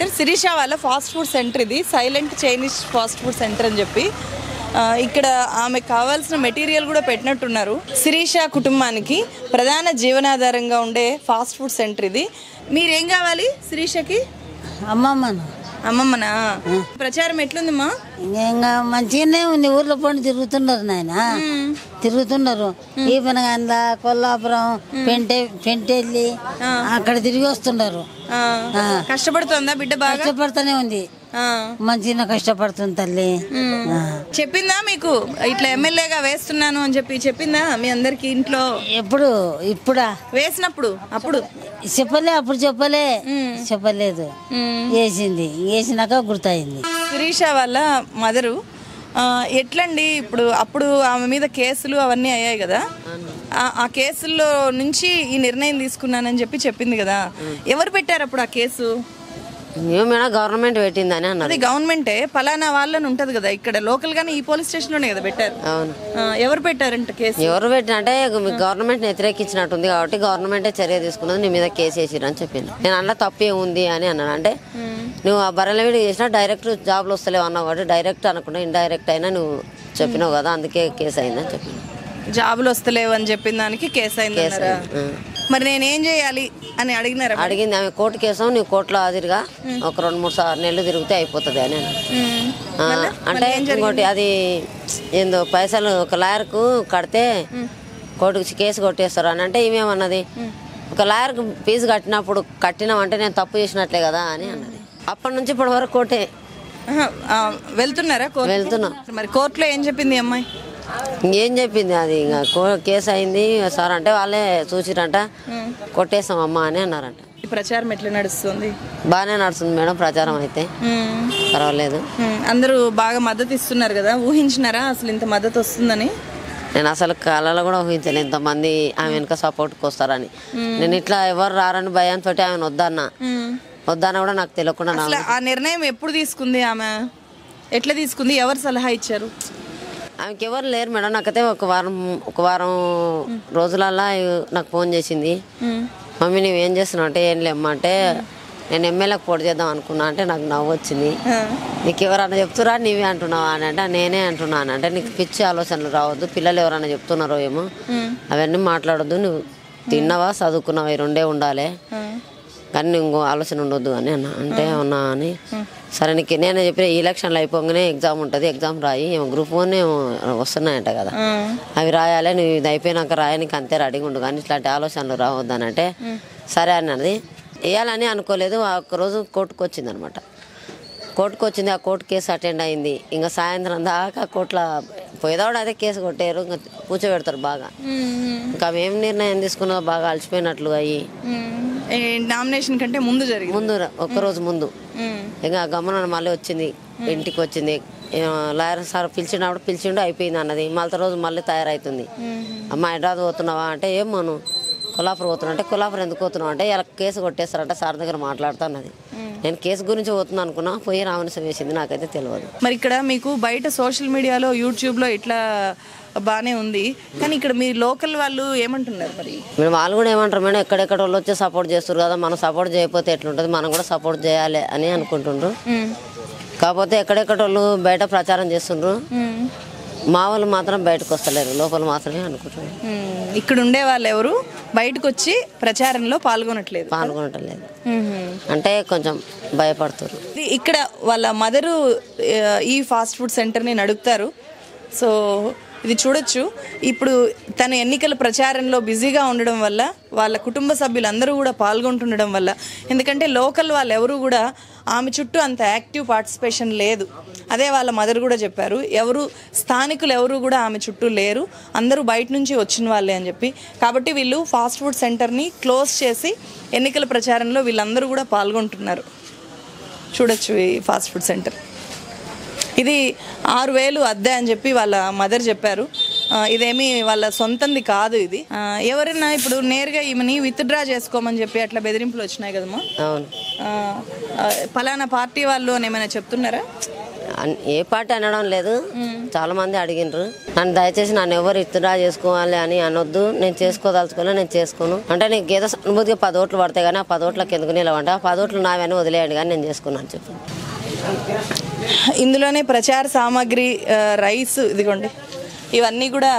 శిరీష వాళ్ళ fast food centre ఇది silent Chinese fast food centre అని చెప్పి ఆ, ఇక్కడ ఆమెకు కావాల్సిన మెటీరియల్ కూడా పెట్టినట్టున్నారు శిరీష కుటుంబానికి ప్రధాన జీవనాధారంగా ఉండే ఫాస్ట్ ఫుడ్ సెంటర్ ఇది మీరేం కావాలి శిరీషకి అమ్మమ్మను అమ్మమ్మనా ప్రచారం ఎట్లుందమ్మా ఇంకా మంచిగానే ఉంది ఊర్లో పండి తిరుగుతున్నారు నాయన తిరుగుతున్నారు ఈ పనగంద కొల్లాపురం పెంటే పెంటెల్లి అక్కడ తిరిగి వస్తున్నారు ఆ, కష్టపడుతోందా బిడ్డ బాగా కష్టపడుతూనే ఉంది ఆ. మంచిగా కష్టపడుతుంది తల్లి ఆ. చెప్పిందా మీకు ఇట్లా ఎమ్మెల్యేగా వేస్తున్నాను అని చెప్పి చెప్పిందా మీ అందరికి ఇంట్లో ఎప్పుడు ఇప్పుడా వేసినప్పుడు అప్పుడు చెప్పలే అప్పుడు చెప్పలే చెప్పలేదు మ్మ్. వేసింది వేసినాక గుర్తయింది శిరీష వాళ్ళ మదరు ఆ, ఎట్లండి ఇప్పుడు అప్పుడు ఆమె మీద కేసులు అవన్నీ అయ్యాయి కదా ఆ- ఆ కేసుల్లో నుంచి ఈ నిర్ణయం తీసుకున్నానని చెప్పి చెప్పింది కదా ఎవరు పెట్టారు అప్పుడు ఆ కేసు ఏమైనా గవర్నమెంట్ పెట్టిందని అన్నారు అది గవర్నమెంటే పలానా వాళ్ళని ఉంటది కదా ఇక్కడ లోకల్ గానే ఈ పోలీస్ స్టేషన్ లోనే కదా పెట్టారు అవును ఆ, ఎవరు పెట్టారంట కేసు ఎవరు పెట్టిన అంటే గవర్నమెంట్ వ్యతిరేకించినట్టుంది కాబట్టి గవర్నమెంటే చర్య తీసుకున్నది నీ మీద కేసు వేసిరు అని చెప్పింది నేను అందులో తప్పు ఏముంది అని అన్నాను అంటే నువ్వు ఆ బర్రెల వీడియో చేసినా డైరెక్ట్ జాబ్లు వస్తలేవు అన్నావు కాబట్టి డైరెక్ట్ అనకుండా ఇండైరెక్ట్ అయినా నువ్వు చెప్పినావు కదా అందుకే కేసు అయిందని చెప్పింది జాబులు వస్తలేవు అని చెప్పిన దానికి కేసు అయింది అన్నారా? మరి నేనేం చేయాలి అని అడిగినారా అడిగింది ఆమె కోర్టు కేసు నువ్వు కోర్టులో హాజరుగా ఒక రెండు మూడు సార్లు నెలలు తిరిగితే అయిపోతుంది అని అన్నాను. ఉమ్. ఆ, అంటే ఇంకోటి అది ఏందో పైసలు ఒక లాయర్కు కడితే కోర్టుకు కేసు కొట్టేస్తారు అని అంటే ఈమెమన్నది ఒక లాయర్కు ఫీజు కట్టినప్పుడు కట్టినామంటే నేను తప్పు చేసినట్లే కదా అని అన్నది అప్పటి నుంచి ఇప్పటి వరకు కోర్టే ఆహా, ఆ, వెళ్తున్నారా కోర్టు వెళ్తున్నాం మరి కోర్టులో ఏం చెప్పింది ఈ అమ్మాయి ఏం చెప్పింది అది ఇంకా కో- కేసు అయింది సార్ అంటే వాళ్ళే చూసిరంట కొట్టేసాం అమ్మ అని అన్నారంట ఈ ప్రచారం ఎట్లా నడుస్తుంది బాగానే నడుస్తుంది మేడం ప్రచారం అయితే ఉమ్. పర్వాలేదు ఉమ్. అందరూ బాగా మద్దతు ఇస్తున్నారు కదా ఊహించినారా అసలు ఇంత మద్దతు వస్తుందని నేను అసలు కళలో కూడా ఊహించలేదు ఇంతమంది ఆమె వెనక సపోర్ట్కి వస్తారని నేను ఇట్లా ఎవరు రారని భయంతో ఆమెను వద్దన్నా వద్దన్నా కూడా నాకు తెలియకుండా నా- అసలు ఆ నిర్ణయం ఎప్పుడు తీసుకుంది ఆమె ఎట్లా తీసుకుంది ఎవరు సలహా ఇచ్చారు ఆమెకి ఎవరు లేరు మేడం నాకైతే ఒక వారం ఒక వారం రోజులల్లా నాకు ఫోన్ చేసింది మమ్మీ నువ్వేం చేస్తున్నావు అంటే ఏం లేమ్మా అంటే నేను ఎమ్మెల్యేకి పోటీ చేద్దాం అనుకున్నా అంటే నాకు నవ్వు వచ్చింది నీకు ఎవరన్నా చెప్తురా నీవే అంటున్నావా అని అంటే నేనే అంటున్నాను అంటే నీకు పిచ్చి ఆలోచనలు రావద్దు పిల్లలు ఎవరన్నా చెప్తున్నారో ఏమో అవన్నీ మాట్లాడొద్దు నువ్వు తిన్నావా చదువుకున్నావా ఈ రెండే ఉండాలి కానీ నువ్వు ఇంకో ఆలోచన ఉండొద్దు అని అన్న అంటే అవునా అని సరే నీకు నేనే చెప్పిన ఈ ఎలక్షన్లు అయిపోగానే ఎగ్జామ్ ఉంటుంది ఎగ్జామ్ రాయి ఏమో గ్రూప్ వన్ ఏమో వస్తున్నాయంట కదా అవి రాయాలి నువ్వు ఇది అయిపోయినాక రాయనికి అంతే రెడీగా ఉండు కానీ ఇట్లాంటి ఆలోచనలు రావద్దని అంటే సరే అన్నది వేయాలని అనుకోలేదు ఆ ఒక్కరోజు కోర్టుకు వచ్చింది అనమాట కోర్టుకు వచ్చింది ఆ కోర్టు కేసు అటెండ్ అయింది ఇంకా సాయంత్రం దాకా కోర్టులో పోయేదాడు అదే కేసు కొట్టారు ఇంకా కూర్చోబెడతారు బాగా ఇంకా ఆమె ఏం నిర్ణయం తీసుకున్నదో బాగా అలసిపోయినట్లు అయ్యి నామినేషన్ కంటే ముందు జరిగింది ముందు ర- ఒక్కరోజు ముందు ఇంకా గమనం మళ్ళీ వచ్చింది ఇంటికి వచ్చింది ఏ, లాయర్ సార్ పిలిచినప్పుడు పిలిచిండు అయిపోయింది అన్నది మళ్ళీ రోజు మళ్ళీ తయారవుతుంది అమ్మ హైదరాబాద్ పోతున్నావా అంటే ఏం మను కొల్లాపురం పోతున్నా అంటే కొల్లాపురం ఎందుకు పోతున్నావు అంటే ఇలా కేసు కొట్టేస్తారంటే సార్ దగ్గర మాట్లాడుతా అన్నది నేను కేసు గురించి పోతున్నా అనుకున్నా పోయి రావణసం వేసింది నాకైతే తెలియదు మరి ఇక్కడ మీకు బయట సోషల్ మీడియాలో యూట్యూబ్లో ఇట్లా బాగానే ఉంది కానీ ఇక్కడ మీ లోకల్ వాళ్ళు ఏమంటున్నారు మరి మీరు వాళ్ళు కూడా ఏమంటారు మేడం ఎక్కడెక్కడ వాళ్ళు వచ్చి సపోర్ట్ చేస్తారు కదా మనం సపోర్ట్ చేయకపోతే ఎట్లుంటుంది మనం కూడా సపోర్ట్ చేయాలి అని అనుకుంటుండ్రు కాకపోతే ఎక్కడెక్కడ వాళ్ళు బయట ప్రచారం చేస్తుండ్రు మా వాళ్ళు మాత్రం బయటకు వస్తలేరు లోపల మాత్రమే అనుకుంటున్నారు ఉమ్, ఇక్కడ ఉండే వాళ్ళు ఎవరు బయటకు వచ్చి ప్రచారంలో పాల్గొనట్లేదు పాల్గొనటలేదు మ్మ్. అంటే కొంచెం భయపడుతున్నారు ఇది ఇక్కడ వాళ్ళ మదరు ఆ, ఈ ఫాస్ట్ ఫుడ్ సెంటర్ని నడుపుతారు సో ఇది చూడొచ్చు ఇప్పుడు తన ఎన్నికల ప్రచారంలో బిజీగా ఉండడం వల్ల వాళ్ళ కుటుంబ సభ్యులందరూ కూడా పాల్గొంటుండడం వల్ల ఎందుకంటే లోకల్ వాళ్ళు ఎవరు కూడా ఆమె చుట్టూ అంత యాక్టివ్ పార్టిసిపేషన్ లేదు అదే వాళ్ళ మదర్ కూడా చెప్పారు ఎవరు స్థానికులు ఎవరు కూడా ఆమె చుట్టూ లేరు అందరూ బయట నుంచి వచ్చిన వాళ్ళే అని చెప్పి కాబట్టి వీళ్ళు ఫాస్ట్ ఫుడ్ సెంటర్ని క్లోజ్ చేసి ఎన్నికల ప్రచారంలో వీళ్ళందరూ కూడా పాల్గొంటున్నారు చూడొచ్చు ఈ ఫాస్ట్ ఫుడ్ సెంటర్ ఇది ఆరు వేలు అద్దె అని చెప్పి వాళ్ళ మదర్ చెప్పారు ఆ, ఇదేమి వాళ్ళ సొంతంది కాదు ఇది ఆ, ఎవరైనా ఇప్పుడు నేరుగా ఈమెని విత్డ్రా చేసుకోమని చెప్పి అట్లా బెదిరింపులు వచ్చినాయి కదమ్మా అవును ఆ, ఆ, పలానా పార్టీ వాళ్ళు అని ఏమైనా చెప్తున్నారా అన్- ఏ పార్టీ అనడం లేదు చాలా మంది అడిగినారు నన్ను దయచేసి నన్ను ఎవరు ఇత్తరా చేసుకోవాలి అని అనొద్దు నేను చేసుకోదలుచుకోలే నేను చేసుకోను అంటే నీకు ఏదో అనుభూతిగా పది ఓట్లు పడతాయి కానీ ఆ పది ఓట్లకు ఎందుకు నిలవంటే ఆ పది ఓట్లు నావని వదిలేయండి కానీ నేను చేసుకున్నాను చెప్పు ఇందులోనే ప్రచార సామాగ్రి ఆ, రైస్ ఇదిగోండి ఇవన్నీ కూడా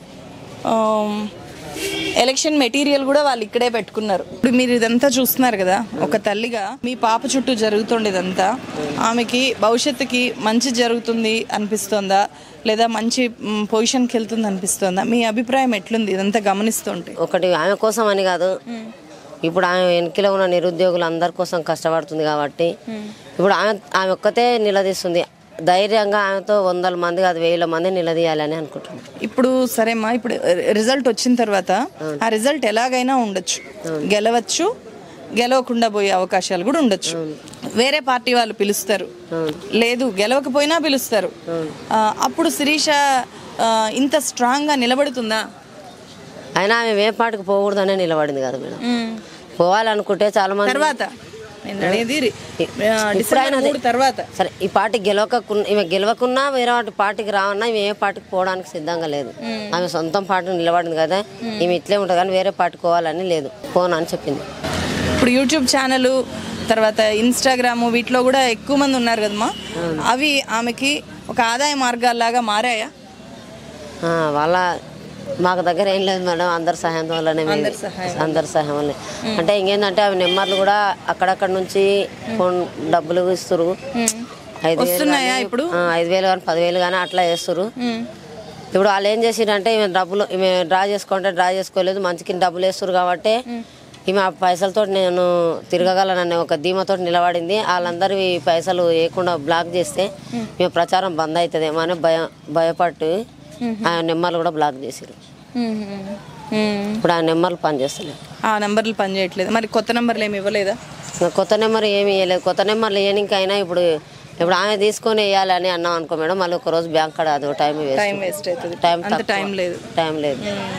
ఆమ్, ఎలక్షన్ మెటీరియల్ కూడా వాళ్ళు ఇక్కడే పెట్టుకున్నారు ఇప్పుడు మీరు ఇదంతా చూస్తున్నారు కదా ఒక తల్లిగా మీ పాప చుట్టూ జరుగుతుంది ఇదంతా ఆమెకి భవిష్యత్తుకి మంచి జరుగుతుంది అనిపిస్తోందా లేదా మంచి మ్, పొజిషన్కి వెళ్తుంది అనిపిస్తోందా మీ అభిప్రాయం ఎట్లుంది ఇదంతా గమనిస్తుంటే ఒకటి ఆమె కోసం అని కాదు ఇప్పుడు ఆమె వెనకలో ఉన్న నిరుద్యోగులు అందరి కోసం కష్టపడుతుంది కాబట్టి ఇప్పుడు ఆమె ఆమె ఒక్కతే నిలదీస్తుంది ధైర్యంగా ఆమెతో వందల మంది కాదు వేల మంది నిలదీయాలని అనుకుంటున్నాను ఇప్పుడు సరేమ్మా ఇప్పుడు రిజల్ట్ వచ్చిన తర్వాత ఆ రిజల్ట్ ఎలాగైనా ఉండొచ్చు గెలవచ్చు గెలవకుండా పోయే అవకాశాలు కూడా ఉండొచ్చు వేరే పార్టీ వాళ్ళు పిలుస్తారు లేదు గెలవకపోయినా పిలుస్తారు ఆ, అప్పుడు శిరీష ఆ, ఇంత స్ట్రాంగ్ గా నిలబడుతుందా అయినా ఆమె ఏ పాటకు పోకూడదనే నిలబడింది కదా మేడం పోవాలనుకుంటే చాలా మంది తర్వాత నేను అనేది రి- ఆ, ఇప్పుడు డిసెంబర్ ఆయన మూడు తర్వాత సరే ఈ పార్టీ గెలవకున్నా ఈమె గెలవకున్నా వేరే వాటి పార్టీకి రావన్నా ఈమె ఏ పార్టీకి పోవడానికి సిద్ధంగా లేదు ఆమె సొంతం పార్టీ నిలబడింది కదా ఈమె ఇట్లే ఉంటుంది కానీ వేరే పార్టీకి పోవాలని లేదు పోను అని చెప్పింది ఇప్పుడు యూట్యూబ్ ఛానల్ తర్వాత ఇన్స్టాగ్రామ్ వీటిలో కూడా ఎక్కువ మంది ఉన్నారు కదమ్మా అవి ఆమెకి ఒక ఆదాయ మార్గాల్లాగా మారాయా ఆ, వాళ్ళ మాకు దగ్గర ఏం లేదు మేడం అందరి సహాయం వల్లనే మేము- అందరి సహాయం అందరి సహాయం వల్లే అంటే ఇంకేందంటే అవి నెంబర్లు కూడా అక్కడక్కడ నుంచి ఫోన్ డబ్బులు ఇస్తారు ఐదు వేలు వస్తున్నాయా కానీ, ఇప్పుడు? ఆ, ఐదు వేలు కానీ పదివేలు కానీ అట్లా వేస్తారు ఇప్పుడు వాళ్ళు ఏం చేసిరంటే ఈమె డబ్బులు ఈమె డ్రా చేసుకుంటే డ్రా చేసుకోలేదు మంచికి డబ్బులు వేస్తారు కాబట్టి ఈమె ఆ పైసలతో నేను తిరగగలననే ఒక ధీమతో నిలబడింది వాళ్ళందరూ ఈ పైసలు వేయకుండా బ్లాక్ చేస్తే ఈమె ప్రచారం బంద్ అవుతుందేమో అని భయం భయపట్టు ఆ నెంబర్లు కూడా బ్లాక్ చేసారు ఇప్పుడు ఆ నెంబర్లు పనిచేస్తలేవు ఆ నెంబర్లు పనిచేయట్లేదు మరి కొత్త నెంబర్లు ఏమి ఇవ్వలేదా ఇంకా కొత్త నెంబర్ ఏమి ఇవ్వలేదు కొత్త నెంబర్లు వేయడానికైనా ఇప్పుడు ఇప్పుడు ఆమె తీసుకొని వేయాలని అన్నాం అనుకో మేడం మళ్ళీ ఒక రోజు బ్యాంక్ కాడ అది టైం టైం వేస్ట్ వేస్ట్ అవుతుంది టైం అంత తక్కువ. టైం లేదు టైం లేదు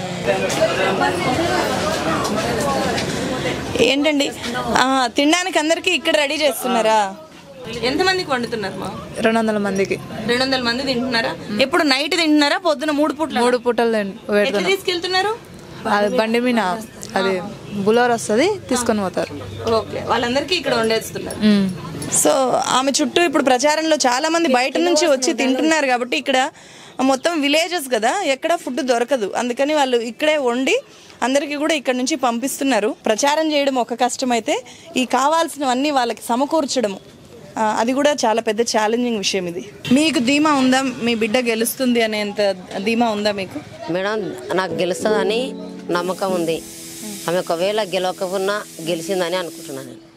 ఏంటండి ఆ, తినడానికి అందరికి ఇక్కడ రెడీ చేస్తున్నారా ఎంతమందికి వండుతున్నారు మా రెండు వందల మందికి రెండు వందల మంది తింటున్నారా ఎప్పుడు నైట్ తింటున్నారా పొద్దున మూడు పూట్ల మూడు పూటలు తిన్- ఎట్లా పెడుతున్నాం తీసుకెళ్తున్నారు అది బండి మీద అది బులోర్ వస్తుంది తీసుకొని పోతారు ఓకే వాళ్ళందరికీ ఇక్కడ వండేస్తున్నారు ఉమ్. సో ఆమె చుట్టూ ఇప్పుడు ప్రచారంలో చాలా మంది బయట నుంచి వచ్చి తింటున్నారు కాబట్టి ఇక్కడ మొత్తం విలేజెస్ కదా ఎక్కడ ఫుడ్ దొరకదు అందుకని వాళ్ళు ఇక్కడే వండి అందరికీ కూడా ఇక్కడ నుంచి పంపిస్తున్నారు ప్రచారం చేయడం ఒక కష్టమైతే ఈ కావాల్సినవన్నీ వాళ్ళకి సమకూర్చడము ఆ, అది కూడా చాలా పెద్ద ఛాలెంజింగ్ విషయం ఇది మీకు ధీమా ఉందా మీ బిడ్డ గెలుస్తుంది అనేంత ధీమా ఉందా మీకు మేడం నాకు గెలుస్తుందని నమ్మకం ఉంది ఆమె ఒకవేళ గెలవకపోయినా గెలిచిందని అనుకుంటున్నాను నేను